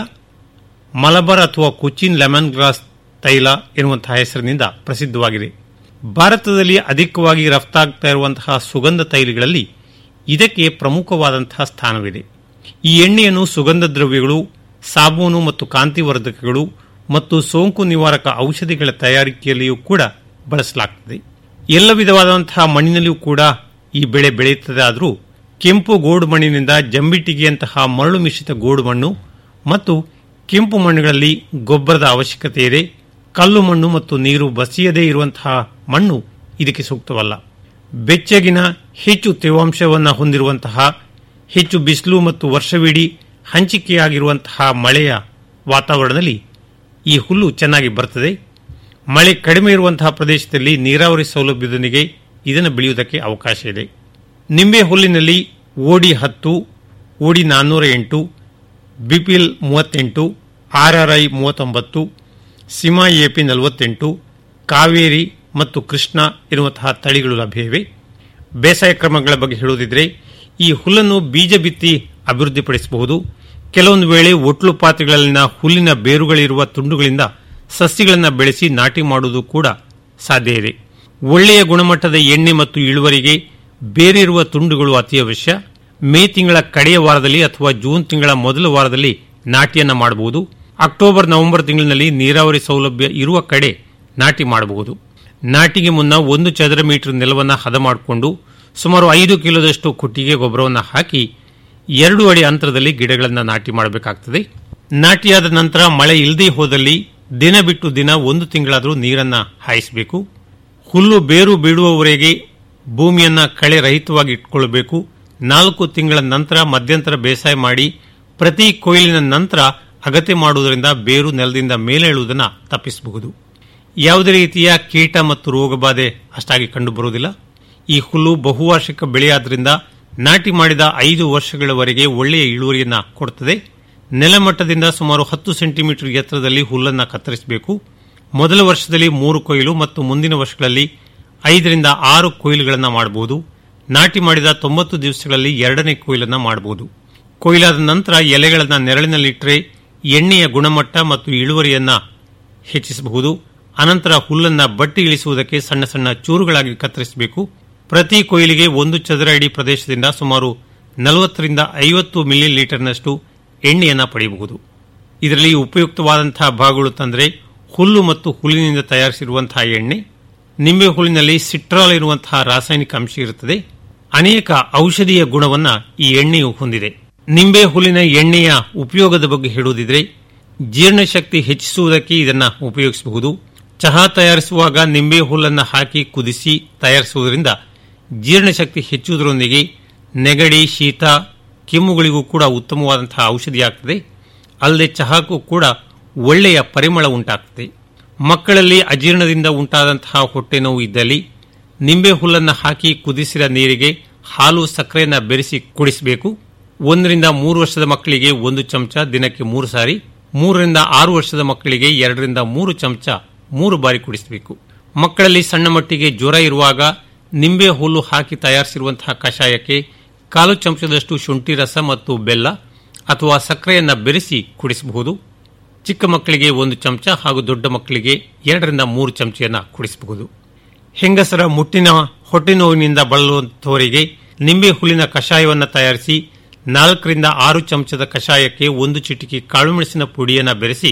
ಮಲಬಾರ್ ಅಥವಾ ಕೊಚ್ಚಿನ್ ಲೆಮನ್ ಗ್ರಾಸ್ ತೈಲ ಎನ್ನುವಂತಹ ಹೆಸರಿನಿಂದ ಪ್ರಸಿದ್ಧವಾಗಿದೆ ಭಾರತದಲ್ಲಿ ಅಧಿಕವಾಗಿ ರಫ್ತಾಗ್ತಾ ಇರುವಂತಹ ಸುಗಂಧ ತೈಲಗಳಲ್ಲಿ ಇದಕ್ಕೆ ಪ್ರಮುಖವಾದಂತಹ ಸ್ಥಾನವಿದೆ ಈ ಎಣ್ಣೆಯನ್ನು ಸುಗಂಧ ದ್ರವ್ಯಗಳು ಸಾಬೂನು ಮತ್ತು ಕಾಂತಿವರ್ಧಕಗಳು ಮತ್ತು ಸೋಂಕು ನಿವಾರಕ ಔಷಧಿಗಳ ತಯಾರಿಕೆಯಲ್ಲಿಯೂ ಕೂಡ ಬಳಸಲಾಗುತ್ತದೆ ಎಲ್ಲ ವಿಧವಾದಂತಹ ಮಣ್ಣಿನಲ್ಲಿಯೂ ಕೂಡ ಈ ಬೆಳೆ ಬೆಳೆಯುತ್ತದೆ ಆದರೂ ಕೆಂಪು ಗೋಡು ಮಣ್ಣಿನಿಂದ ಜಂಬಿಟ್ಟಿಗೆಯಂತಹ ಮರಳು ಮಿಶ್ರಿತ ಗೋಡು ಮಣ್ಣು ಮತ್ತು ಕೆಂಪು ಮಣ್ಣುಗಳಲ್ಲಿ ಗೊಬ್ಬರದ ಅವಶ್ಯಕತೆ ಇದೆ ಕಲ್ಲು ಮಣ್ಣು ಮತ್ತು ನೀರು ಬಸಿಯದೇ ಇರುವಂತಹ ಮಣ್ಣು ಇದಕ್ಕೆ ಸೂಕ್ತವಲ್ಲ ಬೆಚ್ಚಗಿನ ಹೆಚ್ಚು ತೇವಾಂಶವನ್ನು ಹೊಂದಿರುವಂತಹ ಹೆಚ್ಚು ಬಿಸಿಲು ಮತ್ತು ವರ್ಷವಿಡೀ ಹಂಚಿಕೆಯಾಗಿರುವಂತಹ ಮಳೆಯ ವಾತಾವರಣದಲ್ಲಿ ಈ ಹುಲ್ಲು ಚೆನ್ನಾಗಿ ಬರ್ತದೆ ಮಳೆ ಕಡಿಮೆ ಇರುವಂತಹ ಪ್ರದೇಶದಲ್ಲಿ ನೀರಾವರಿ ಸೌಲಭ್ಯದೊಂದಿಗೆ ಇದನ್ನು ಬೆಳೆಯುವುದಕ್ಕೆ ಅವಕಾಶ ಇದೆ ನಿಂಬೆ ಹುಲ್ಲಿನಲ್ಲಿ ಓಡಿ ಹತ್ತು ಓಡಿ ನಾನ್ನೂರ ಎಂಟು ಬಿಪಿಎಲ್ ಮೂವತ್ತೆಂಟು ಆರ್ಆರ್ಐ ಮೂವತ್ತೊಂಬತ್ತು ಸಿಮಾ ಎಪಿ ನಲವತ್ತೆಂಟು ಕಾವೇರಿ ಮತ್ತು ಕೃಷ್ಣ ಎನ್ನುವಂತಹ ತಳಿಗಳು ಲಭ್ಯವಿವೆ ಬೇಸಾಯ ಕ್ರಮಗಳ ಬಗ್ಗೆ ಹೇಳುವುದಿದ್ರೆ ಈ ಹುಲ್ಲನ್ನು ಬೀಜ ಬಿತ್ತಿ ಅಭಿವೃದ್ಧಿಪಡಿಸಬಹುದು ಕೆಲವೊಂದು ವೇಳೆ ಒಟ್ಲು ಪಾತ್ರೆಗಳಲ್ಲಿನ ಹುಲ್ಲಿನ ಬೇರುಗಳಿರುವ ತುಂಡುಗಳಿಂದ ಸಸ್ಯಗಳನ್ನು ಬೆಳೆಸಿ ನಾಟಿ ಮಾಡುವುದು ಕೂಡ ಸಾಧ್ಯ ಇದೆ ಒಳ್ಳೆಯ ಗುಣಮಟ್ಟದ ಎಣ್ಣೆ ಮತ್ತು ಇಳುವರಿಗೆ ಬೇರಿರುವ ತುಂಡುಗಳು ಅತಿ ಅವಶ್ಯ ಮೇ ತಿಂಗಳ ಕಡೆಯ ವಾರದಲ್ಲಿ ಅಥವಾ ಜೂನ್ ತಿಂಗಳ ಮೊದಲ ವಾರದಲ್ಲಿ ನಾಟಿಯನ್ನ ಮಾಡಬಹುದು ಅಕ್ಟೋಬರ್ ನವೆಂಬರ್ ತಿಂಗಳಿನಲ್ಲಿ ನೀರಾವರಿ ಸೌಲಭ್ಯ ಇರುವ ಕಡೆ ನಾಟಿ ಮಾಡಬಹುದು ನಾಟಿಗೆ ಮುನ್ನ ಒಂದು ಚದರ ಮೀಟರ್ ನೆಲವನ್ನು ಹದ ಮಾಡಿಕೊಂಡು ಸುಮಾರು ಐದು ಕಿಲೋದಷ್ಟು ಕೊಟ್ಟಿಗೆ ಗೊಬ್ಬರವನ್ನು ಹಾಕಿ ಎರಡು ಅಡಿ ಅಂತರದಲ್ಲಿ ಗಿಡಗಳನ್ನು ನಾಟಿ ಮಾಡಬೇಕಾಗ್ತದೆ ನಾಟಿಯಾದ ನಂತರ ಮಳೆ ಇಲ್ಲದೆ ಹೋದಲ್ಲಿ ದಿನ ಬಿಟ್ಟು ದಿನ ಒಂದು ತಿಂಗಳಾದರೂ ನೀರನ್ನ ಹಾಯಿಸಬೇಕು ಹುಲ್ಲು ಬೇರು ಬಿಡುವವರೆಗೆ ಭೂಮಿಯನ್ನ ಕಳೆ ರಹಿತವಾಗಿ ಇಟ್ಕೊಳ್ಳಬೇಕು ನಾಲ್ಕು ತಿಂಗಳ ನಂತರ ಮಧ್ಯಂತರ ಬೇಸಾಯ ಮಾಡಿ ಪ್ರತಿ ಕೊಯ್ಲಿನ ನಂತರ ಅಗತ್ಯ ಮಾಡುವುದರಿಂದ ಬೇರು ನೆಲದಿಂದ ಮೇಲೇಳುವುದನ್ನು ತಪ್ಪಿಸಬಹುದು ಯಾವುದೇ ರೀತಿಯ ಕೀಟ ಮತ್ತು ರೋಗಬಾಧೆ ಅಷ್ಟಾಗಿ ಕಂಡುಬರುವುದಿಲ್ಲ ಈ ಹುಲ್ಲು ಬಹುವಾರ್ಷಿಕ ಬೆಳೆಯಾದ್ರಿಂದ ನಾಟಿ ಮಾಡಿದ ಐದು ವರ್ಷಗಳವರೆಗೆ ಒಳ್ಳೆಯ ಇಳುವರಿಯನ್ನ ಕೊಡುತ್ತದೆ ನೆಲಮಟ್ಟದಿಂದ ಸುಮಾರು ಹತ್ತು ಸೆಂಟಿಮೀಟರ್ ಎತ್ತರದಲ್ಲಿ ಹುಲ್ಲನ್ನು ಕತ್ತರಿಸಬೇಕು ಮೊದಲ ವರ್ಷದಲ್ಲಿ ಮೂರು ಕೊಯ್ಲು ಮತ್ತು ಮುಂದಿನ ವರ್ಷಗಳಲ್ಲಿ ಐದರಿಂದ ಆರು ಕೊಯ್ಲುಗಳನ್ನು ಮಾಡಬಹುದು ನಾಟಿ ಮಾಡಿದ ತೊಂಬತ್ತು ದಿವಸಗಳಲ್ಲಿ ಎರಡನೇ ಕೊಯ್ಲನ್ನು ಮಾಡಬಹುದು ಕೊಯ್ಲಾದ ನಂತರ ಎಲೆಗಳನ್ನು ನೆರಳಿನಲ್ಲಿಟ್ಟರೆ ಎಣ್ಣೆಯ ಗುಣಮಟ್ಟ ಮತ್ತು ಇಳುವರಿಯನ್ನ ಹೆಚ್ಚಿಸಬಹುದು ಅನಂತರ ಹುಲ್ಲನ್ನು ಬಟ್ಟಿ ಇಳಿಸುವುದಕ್ಕೆ ಸಣ್ಣ ಸಣ್ಣ ಚೂರುಗಳಾಗಿ ಕತ್ತರಿಸಬೇಕು ಪ್ರತಿ ಕೊಯ್ಲಿಗೆ ಒಂದು ಚದರ ಅಡಿ ಪ್ರದೇಶದಿಂದ ಸುಮಾರು ನಲವತ್ತರಿಂದ ಐವತ್ತು ಮಿಲಿ ಲೀಟರ್ನಷ್ಟು ಎಣ್ಣೆಯನ್ನು ಪಡೆಯಬಹುದು ಇದರಲ್ಲಿ ಉಪಯುಕ್ತವಾದಂತಹ ಭಾಗಗಳು ತಂದರೆ ಹುಲ್ಲು ಮತ್ತು ಹುಲ್ಲಿನಿಂದ ತಯಾರಿಸಿರುವಂತಹ ಎಣ್ಣೆ ನಿಂಬೆ ಹುಲ್ಲಿನಲ್ಲಿ ಸಿಟ್ರಾಲ್ ಇರುವಂತಹ ರಾಸಾಯನಿಕ ಅಂಶ ಇರುತ್ತದೆ ಅನೇಕ ಔಷಧೀಯ ಗುಣವನ್ನ ಈ ಎಣ್ಣೆಯು ಹೊಂದಿದೆ ನಿಂಬೆ ಹುಲ್ಲಿನ ಎಣ್ಣೆಯ ಉಪಯೋಗದ ಬಗ್ಗೆ ಹೇಳುವುದಿದ್ರೆ ಜೀರ್ಣಶಕ್ತಿ ಹೆಚ್ಚಿಸುವುದಕ್ಕೆ ಇದನ್ನು ಉಪಯೋಗಿಸಬಹುದು ಚಹಾ ತಯಾರಿಸುವಾಗ ನಿಂಬೆ ಹುಲ್ಲನ್ನು ಹಾಕಿ ಕುದಿಸಿ ತಯಾರಿಸುವುದರಿಂದ ಜೀರ್ಣಶಕ್ತಿ ಹೆಚ್ಚುವುದರೊಂದಿಗೆ ನೆಗಡಿ ಶೀತ ಕೆಮ್ಮುಗಳಿಗೂ ಕೂಡ ಉತ್ತಮವಾದಂತಹ ಔಷಧಿಯಾಗ್ತದೆ ಅಲ್ಲದೆ ಚಹಾಕ್ಕೂ ಕೂಡ ಒಳ್ಳೆಯ ಪರಿಮಳ ಉಂಟಾಗ್ತದೆ ಮಕ್ಕಳಲ್ಲಿ ಅಜೀರ್ಣದಿಂದ ಉಂಟಾದಂತಹ ಹೊಟ್ಟೆ ನೋವು ಇದ್ದಲ್ಲಿ ನಿಂಬೆ ಹುಲ್ಲನ್ನು ಹಾಕಿ ಕುದಿಸಿದ ನೀರಿಗೆ ಹಾಲು ಸಕ್ಕರೆಯನ್ನು ಬೆರೆಸಿ ಕುಡಿಸಬೇಕು ಒಂದರಿಂದ ಮೂರು ವರ್ಷದ ಮಕ್ಕಳಿಗೆ ಒಂದು ಚಮಚ ದಿನಕ್ಕೆ ಮೂರು ಸಾರಿ ಮೂರರಿಂದ ಆರು ವರ್ಷದ ಮಕ್ಕಳಿಗೆ ಎರಡರಿಂದ ಮೂರು ಚಮಚ ಮೂರು ಬಾರಿ ಕುಡಿಸಬೇಕು ಮಕ್ಕಳಲ್ಲಿ ಸಣ್ಣ ಮಟ್ಟಿಗೆ ಜ್ವರ ಇರುವಾಗ ನಿಂಬೆ ಹುಲ್ಲು ಹಾಕಿ ತಯಾರಿಸಿರುವಂತಹ ಕಷಾಯಕ್ಕೆ ಕಾಲು ಚಮಚದಷ್ಟು ಶುಂಠಿ ರಸ ಮತ್ತು ಬೆಲ್ಲ ಅಥವಾ ಸಕ್ಕರೆಯನ್ನು ಬೆರೆಸಿ ಕುಡಿಸಬಹುದು ಚಿಕ್ಕ ಮಕ್ಕಳಿಗೆ ಒಂದು ಚಮಚ ಹಾಗೂ ದೊಡ್ಡ ಮಕ್ಕಳಿಗೆ ಎರಡರಿಂದ ಮೂರು ಚಮಚೆಯನ್ನು ಕುಡಿಸಬಹುದು ಹೆಂಗಸರ ಮುಟ್ಟಿನ ಹೊಟ್ಟೆ ನೋವಿನಿಂದ ಬಳಲುವಂತವರಿಗೆ ನಿಂಬೆ ಹುಲ್ಲಿನ ಕಷಾಯವನ್ನು ತಯಾರಿಸಿ ನಾಲ್ಕರಿಂದ ಆರು ಚಮಚದ ಕಷಾಯಕ್ಕೆ ಒಂದು ಚಿಟಿಕೆ ಕಾಳುಮೆಣಸಿನ ಪುಡಿಯನ್ನು ಬೆರೆಸಿ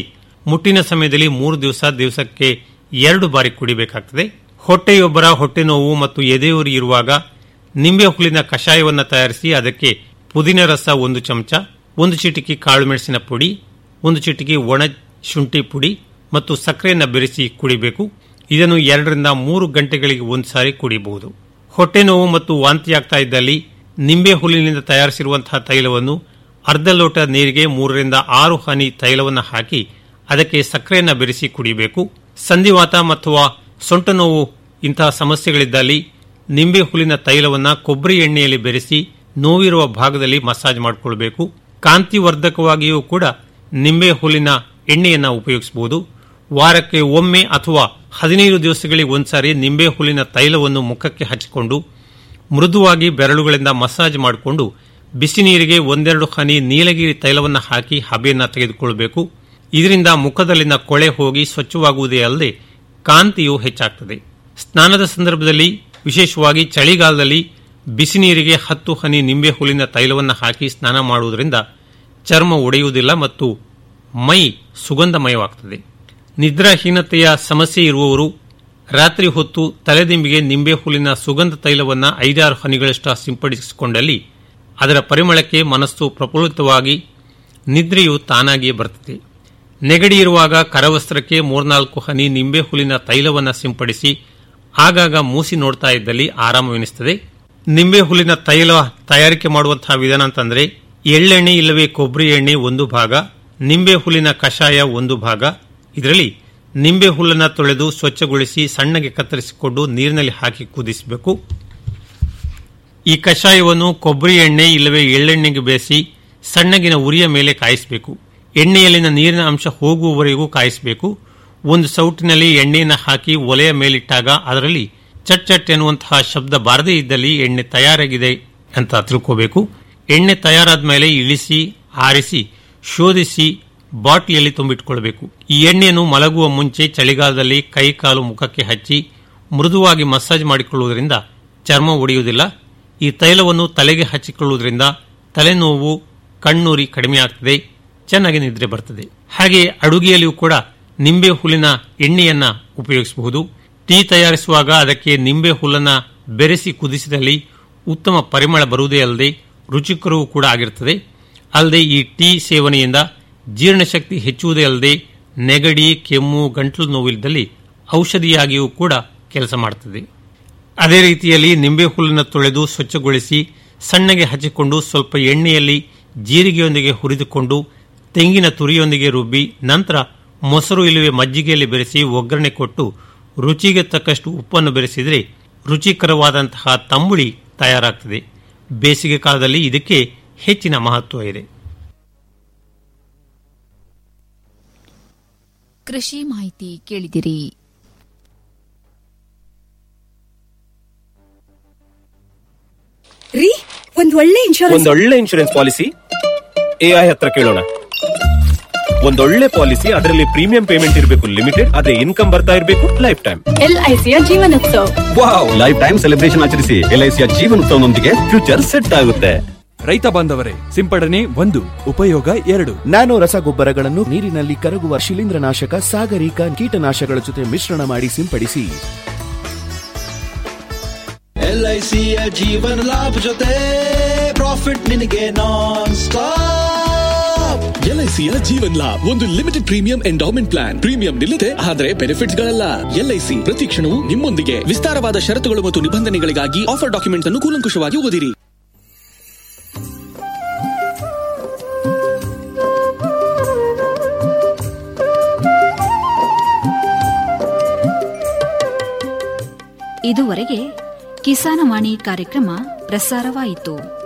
ಮುಟ್ಟಿನ ಸಮಯದಲ್ಲಿ ಮೂರು ದಿವಸ ದಿವಸಕ್ಕೆ ಎರಡು ಬಾರಿ ಕುಡಿಬೇಕಾಗ್ತದೆ ಹೊಟ್ಟೆಯೊಬ್ಬರ ಹೊಟ್ಟೆ ನೋವು ಮತ್ತು ಎದೆಯುರಿ ಇರುವಾಗ ನಿಂಬೆ ಹುಲ್ಲಿನ ಕಷಾಯವನ್ನು ತಯಾರಿಸಿ ಅದಕ್ಕೆ ಪುದೀನ ರಸ ಒಂದು ಚಮಚ ಒಂದು ಚಿಟಿಕೆ ಕಾಳುಮೆಣಸಿನ ಪುಡಿ ಒಂದು ಚಿಟಿಕೆ ಒಣ ಶುಂಠಿ ಪುಡಿ ಮತ್ತು ಸಕ್ಕರೆಯನ್ನು ಬೆರೆಸಿ ಕುಡಿಬೇಕು ಇದನ್ನು ಎರಡರಿಂದ ಮೂರು ಗಂಟೆಗಳಿಗೆ ಒಂದು ಸಾರಿ ಕುಡಿಯಬಹುದು ಹೊಟ್ಟೆ ನೋವು ಮತ್ತು ವಾಂತಿಯಾಗ್ತಾ ಇದ್ದಲ್ಲಿ ನಿಂಬೆ ಹುಲ್ಲಿನಿಂದ ತಯಾರಿಸಿರುವಂತಹ ತೈಲವನ್ನು ಅರ್ಧ ಲೋಟ ನೀರಿಗೆ ಮೂರರಿಂದ ಆರು ಹನಿ ತೈಲವನ್ನು ಹಾಕಿ ಅದಕ್ಕೆ ಸಕ್ಕರೆಯನ್ನು ಬೆರೆಸಿ ಕುಡಿಯಬೇಕು ಸಂಧಿವಾತ ಅಥವಾ ಸೊಂಟ ನೋವು ಇಂತಹ ಸಮಸ್ಯೆಗಳಿದ್ದಲ್ಲಿ ನಿಂಬೆ ಹುಲ್ಲಿನ ತೈಲವನ್ನು ಕೊಬ್ಬರಿ ಎಣ್ಣೆಯಲ್ಲಿ ಬೆರೆಸಿ ನೋವಿರುವ ಭಾಗದಲ್ಲಿ ಮಸಾಜ್ ಮಾಡಿಕೊಳ್ಬೇಕು ಕಾಂತಿವರ್ಧಕವಾಗಿಯೂ ಕೂಡ ನಿಂಬೆ ಹುಲ್ಲಿನ ಎಣ್ಣೆಯನ್ನು ಉಪಯೋಗಿಸಬಹುದು ವಾರಕ್ಕೆ ಒಮ್ಮೆ ಅಥವಾ ಹದಿನೈದು ದಿವಸಗಳಿಗೆ ಒಂದ್ಸಾರಿ ನಿಂಬೆ ಹುಲ್ಲಿನ ತೈಲವನ್ನು ಮುಖಕ್ಕೆ ಹಚ್ಚಿಕೊಂಡು ಮೃದುವಾಗಿ ಬೆರಳುಗಳಿಂದ ಮಸಾಜ್ ಮಾಡಿಕೊಂಡು ಬಿಸಿ ನೀರಿಗೆ ಒಂದೆರಡು ಹನಿ ನೀಲಗಿರಿ ತೈಲವನ್ನು ಹಾಕಿ ಹಬೆಯನ್ನು ತೆಗೆದುಕೊಳ್ಳಬೇಕು ಇದರಿಂದ ಮುಖದಲ್ಲಿನ ಕೊಳೆ ಹೋಗಿ ಸ್ವಚ್ಛವಾಗುವುದೇ ಅಲ್ಲದೆ ಕಾಂತಿಯು ಹೆಚ್ಚಾಗ್ತದೆ ಸ್ನಾನದ ಸಂದರ್ಭದಲ್ಲಿ ವಿಶೇಷವಾಗಿ ಚಳಿಗಾಲದಲ್ಲಿ ಬಿಸಿ ನೀರಿಗೆ ಹತ್ತು ಹನಿ ನಿಂಬೆ ಹುಲ್ಲಿನ ತೈಲವನ್ನು ಹಾಕಿ ಸ್ನಾನ ಮಾಡುವುದರಿಂದ ಚರ್ಮ ಒಡೆಯುವುದಿಲ್ಲ ಮತ್ತು ಮೈ ಸುಗಂಧಮಯವಾಗ್ತದೆ ನಿದ್ರಾಹೀನತೆಯ ಸಮಸ್ಯೆ ಇರುವವರು ರಾತ್ರಿ ಹೊತ್ತು ತಲೆದಿಂಬಿಗೆ ನಿಂಬೆ ಹುಲ್ಲಿನ ಸುಗಂಧ ತೈಲವನ್ನು ಐದಾರು ಹನಿಗಳಷ್ಟು ಸಿಂಪಡಿಸಿಕೊಂಡಲ್ಲಿ ಅದರ ಪರಿಮಳಕ್ಕೆ ಮನಸ್ಸು ಪ್ರಫುಲ್ಲಿತವಾಗಿ ನಿದ್ರೆಯು ತಾನಾಗಿಯೇ ಬರುತ್ತದೆ ನೆಗಡಿ ಇರುವಾಗ ಕರವಸ್ತ್ರಕ್ಕೆ ಮೂರ್ನಾಲ್ಕು ಹನಿ ನಿಂಬೆ ಹುಲ್ಲಿನ ತೈಲವನ್ನು ಸಿಂಪಡಿಸಿ ಆಗಾಗ ಮೂಸಿ ನೋಡ್ತಾ ಇದ್ದಲ್ಲಿ ಆರಾಮವೆನಿಸುತ್ತದೆ ನಿಂಬೆ ಹುಲ್ಲಿನ ತೈಲ ತಯಾರಿಕೆ ಮಾಡುವಂತಹ ವಿಧಾನ ಅಂತಂದ್ರೆ ಎಳ್ಳೆಣ್ಣೆ ಇಲ್ಲವೇ ಕೊಬ್ಬರಿ ಎಣ್ಣೆ ಒಂದು ಭಾಗ ನಿಂಬೆ ಹುಲ್ಲಿನ ಕಷಾಯ ಒಂದು ಭಾಗ ಇದರಲ್ಲಿ ನಿಂಬೆ ಹುಲ್ಲನ್ನು ತೊಳೆದು ಸ್ವಚ್ಛಗೊಳಿಸಿ ಸಣ್ಣಗೆ ಕತ್ತರಿಸಿಕೊಂಡು ನೀರಿನಲ್ಲಿ ಹಾಕಿ ಕುದಿಸಬೇಕು ಈ ಕಷಾಯವನ್ನು ಕೊಬ್ಬರಿ ಎಣ್ಣೆ ಇಲ್ಲವೇ ಎಳ್ಳೆಣ್ಣೆಗೆ ಬೇಯಿಸಿ ಸಣ್ಣಗಿನ ಉರಿಯ ಮೇಲೆ ಕಾಯಿಸಬೇಕು ಎಣ್ಣೆಯಲ್ಲಿನ ನೀರಿನ ಅಂಶ ಹೋಗುವವರೆಗೂ ಕಾಯಿಸಬೇಕು ಒಂದು ಸೌಟಿನಲ್ಲಿ ಎಣ್ಣೆಯನ್ನು ಹಾಕಿ ಒಲೆಯ ಮೇಲಿಟ್ಟಾಗ ಅದರಲ್ಲಿ ಚಟ್ ಚಟ್ ಎನ್ನುವಂತಹ ಶಬ್ದ ಬಾರದೇ ಇದ್ದಲ್ಲಿ ಎಣ್ಣೆ ತಯಾರಾಗಿದೆ ಅಂತ ತಿಳ್ಕೋಬೇಕು ಎಣ್ಣೆ ತಯಾರಾದ ಮೇಲೆ ಇಳಿಸಿ ಆರಿಸಿ ಶೋಧಿಸಿ ಬಾಟ್ಲಿಯಲ್ಲಿ ತುಂಬಿಟ್ಕೊಳ್ಬೇಕು ಈ ಎಣ್ಣೆಯನ್ನು ಮಲಗುವ ಮುಂಚೆ ಚಳಿಗಾಲದಲ್ಲಿ ಕೈ ಕಾಲು ಮುಖಕ್ಕೆ ಹಚ್ಚಿ ಮೃದುವಾಗಿ ಮಸಾಜ್ ಮಾಡಿಕೊಳ್ಳುವುದರಿಂದ ಚರ್ಮ ಒಡೆಯುವುದಿಲ್ಲ ಈ ತೈಲವನ್ನು ತಲೆಗೆ ಹಚ್ಚಿಕೊಳ್ಳುವುದರಿಂದ ತಲೆನೋವು ಕಣ್ಣೂರಿ ಕಡಿಮೆಯಾಗ್ತದೆ ಚೆನ್ನಾಗಿ ನಿದ್ರೆ ಬರ್ತದೆ ಹಾಗೆ ಅಡುಗೆಯಲ್ಲಿಯೂ ಕೂಡ ನಿಂಬೆ ಹುಲ್ಲಿನ ಎಣ್ಣೆಯನ್ನ ಉಪಯೋಗಿಸಬಹುದು ಟೀ ತಯಾರಿಸುವಾಗ ಅದಕ್ಕೆ ನಿಂಬೆ ಹುಲ್ಲನ್ನ ಬೆರೆಸಿ ಕುದಿಸಿದಲ್ಲಿ ಉತ್ತಮ ಪರಿಮಳ ಬರುವುದೇ ಅಲ್ಲದೆ ರುಚಿಕರವೂ ಕೂಡ ಆಗಿರುತ್ತದೆ ಅಲ್ಲದೆ ಈ ಟೀ ಸೇವನೆಯಿಂದ ಜೀರ್ಣಶಕ್ತಿ ಹೆಚ್ಚುವುದೇ ಅಲ್ಲದೆ ನೆಗಡಿ ಕೆಮ್ಮು ಗಂಟಲು ನೋವಿಲ್ಲದಲ್ಲಿ ಔಷಧಿಯಾಗಿಯೂ ಕೂಡ ಕೆಲಸ ಮಾಡುತ್ತದೆ ಅದೇ ರೀತಿಯಲ್ಲಿ ನಿಂಬೆ ಹುಲ್ಲನ್ನು ತೊಳೆದು ಸ್ವಚ್ಛಗೊಳಿಸಿ ಸಣ್ಣಗೆ ಹಚ್ಚಿಕೊಂಡು ಸ್ವಲ್ಪ ಎಣ್ಣೆಯಲ್ಲಿ ಜೀರಿಗೆಯೊಂದಿಗೆ ಹುರಿದುಕೊಂಡು ತೆಂಗಿನ ತುರಿಯೊಂದಿಗೆ ರುಬ್ಬಿ ನಂತರ ಮೊಸರು ಇಲ್ಲವೇ ಮಜ್ಜಿಗೆಯಲ್ಲಿ ಬೆರೆಸಿ ಒಗ್ಗರಣೆ ಕೊಟ್ಟು ರುಚಿಗೆ ತಕ್ಕಷ್ಟು ಉಪ್ಪನ್ನು ಬೆರೆಸಿದರೆ ರುಚಿಕರವಾದಂತಹ ತಂಬುಳಿ ತಯಾರಾಗ್ತದೆ ಬೇಸಿಗೆ ಕಾಲದಲ್ಲಿ ಇದಕ್ಕೆ ಹೆಚ್ಚಿನ ಮಹತ್ವ ಇದೆ ಕೃಷಿ ಮಾಹಿತಿ ಕೇಳಿದಿರಿ ರೀ ಒಂದ್ ಒಳ್ಳೆ ಇನ್ಶೂರೆನ್ಸ್ ಒಂದೊಳ್ಳೆ ಇನ್ಶೂರೆನ್ಸ್ ಪಾಲಿಸಿ ಎಐ ಹತ್ರ ಕೇಳೋಣ ಒಂದೊಳ್ಳೆ ಪಾಲಿಸಿ ಅದರಲ್ಲಿ ಪ್ರೀಮಿಯಂ ಪೇಮೆಂಟ್ ಇರಬೇಕು ಲಿಮಿಟೆಡ್ ಅದೇ ಇನ್ಕಮ್ ಬರ್ತಾ ಇರಬೇಕು ಲೈಫ್ ಟೈಮ್ ಎಲ್ಐಸಿಯ ಜೀವನೋತ್ಸವ ವಾವ್ ಲೈಫ್ ಟೈಮ್ ಸೆಲೆಬ್ರೇಷನ್ ಆಚರಿಸಿ ಎಲ್ಐಸಿಯ ಜೀವನೋತ್ಸವನೊಂದಿಗೆ ಫ್ಯೂಚರ್ ಸೆಟ್ ಆಗುತ್ತೆ ರೈತ ಬಾಂಧವರೇ ಸಿಂಪಡಣೆ ಒಂದು ಉಪಯೋಗ ಎರಡು ನ್ಯಾನೋ ರಸಗೊಬ್ಬರಗಳನ್ನು ನೀರಿನಲ್ಲಿ ಕರಗುವ ಶಿಲೀಂಧ್ರನಾಶಕ ಸಾಗರಿಕ ಕೀಟನಾಶಕಗಳ ಜೊತೆ ಮಿಶ್ರಣ ಮಾಡಿ ಸಿಂಪಡಿಸಿ ಎಲ್ಐಸಿಯ ಜೀವನ ಲಾಭ ಜೊತೆ ಪ್ರಾಫಿಟ್ ನಿನಗೆ ನಾನ್ ಸ್ಟಾಪ್ ಎಲ್ಐಸಿಯ ಜೀವನ್ ಲಾಭ್ ಒಂದು limited premium endowment plan premium ನಿಲ್ಲದೆ ಆದರೆ ಬೆನಿಫಿಟ್ಸ್ ಗಳಲ್ಲ ಎಲ್ಐಸಿ ಪ್ರತಿ ಕ್ಷಣವೂ ನಿಮ್ಮೊಂದಿಗೆ ವಿಸ್ತಾರವಾದ ಷರತ್ತುಗಳು ಮತ್ತು ನಿಬಂಧನೆಗಳಿಗಾಗಿ ಆಫರ್ ಡಾಕ್ಯುಮೆಂಟ್ಸ್ ಅನ್ನು ಕೂಲಂಕುಷವಾಗಿ ಓದಿರಿ ಇದುವರೆಗೆ ಕಿಸಾನವಾಣಿ ಕಾರ್ಯಕ್ರಮ ಪ್ರಸಾರವಾಯಿತು